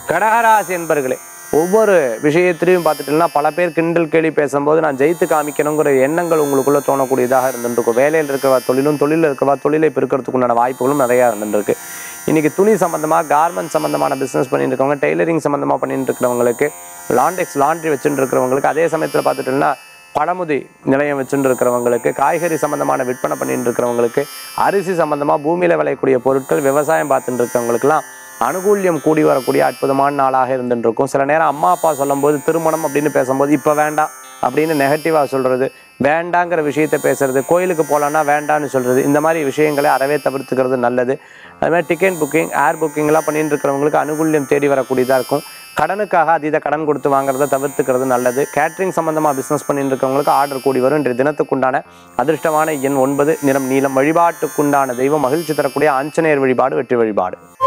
கடகராசி என்பர்களே ஒவ்வொரு விஷயத்திலையும் பார்த்துட்டீங்கன்னா பல பேர் கிண்டல் கேலி பேசும்போது நான் ஜெயித்து காமிக்கணுங்கிற எண்ணங்கள் உங்களுக்குள்ள தோணக்கூடியதாக இருந்துருக்கும் வேலையில் இருக்கிறவா தொழிலும் தொழிலில் இருக்கிறவா தொழிலை பெருக்கிறதுக்கு உண்டான வாய்ப்புகளும் நிறையா இருந்துருக்கு இன்னைக்கு துணி சம்மந்தமாக கார்மெண்ட் சம்மந்தமான பிஸ்னஸ் பண்ணிட்டு இருக்கவங்க டெய்லரிங் சம்மந்தமாக பண்ணிட்டு இருக்கிறவங்களுக்கு லாண்டெக்ஸ் லாண்ட்ரி வச்சுட்டு இருக்கிறவங்களுக்கு அதே சமயத்தில் பார்த்துட்டீங்கன்னா பழமுதி நிலையம் வச்சுட்டு இருக்கிறவங்களுக்கு காய்கறி சம்மந்தமான விற்பனை பண்ணிட்டு இருக்கிறவங்களுக்கு அரிசி சம்மந்தமாக பூமியில் விளையக்கூடிய பொருட்கள் விவசாயம் பார்த்துட்டு இருக்கிறவங்களுக்குலாம் அனுகூல்யம் கூடி வரக்கூடிய அற்புதமான நாளாக இருந்துட்டு இருக்கும் சில நேரம் அம்மா அப்பா சொல்லும்போது திருமணம் அப்படின்னு பேசும்போது இப்போ வேண்டாம் அப்படின்னு நெகட்டிவாக சொல்கிறது வேண்டாங்கிற விஷயத்தை பேசுறது கோயிலுக்கு போகலான்னா வேண்டான்னு சொல்கிறது இந்த மாதிரி விஷயங்களை அறவே தவிர்த்துக்கிறது நல்லது அது மாதிரி டிக்கெட் புக்கிங் ஏர் புக்கிங்லாம் பண்ணிட்டு இருக்கிறவங்களுக்கு அனுகூல்யம் தேடி வரக்கூடியதாக இருக்கும் கடனுக்காக அதீத கடன் கொடுத்து வாங்குறத தவிர்த்துக்கிறது நல்லது கேட்ரிங் சம்பந்தமாக பிஸ்னஸ் பண்ணிட்டு இருக்கிறவங்களுக்கு ஆர்டர் கூடி வரும் இன்றைய தினத்துக்குண்டான அதிர்ஷ்டமான எண் ஒன்பது நிறம் நீளம் வழிபாட்டுக்குண்டான தெய்வம் மகிழ்ச்சி தரக்கூடிய ஆஞ்சநேயர் வழிபாடு வெற்றி வழிபாடு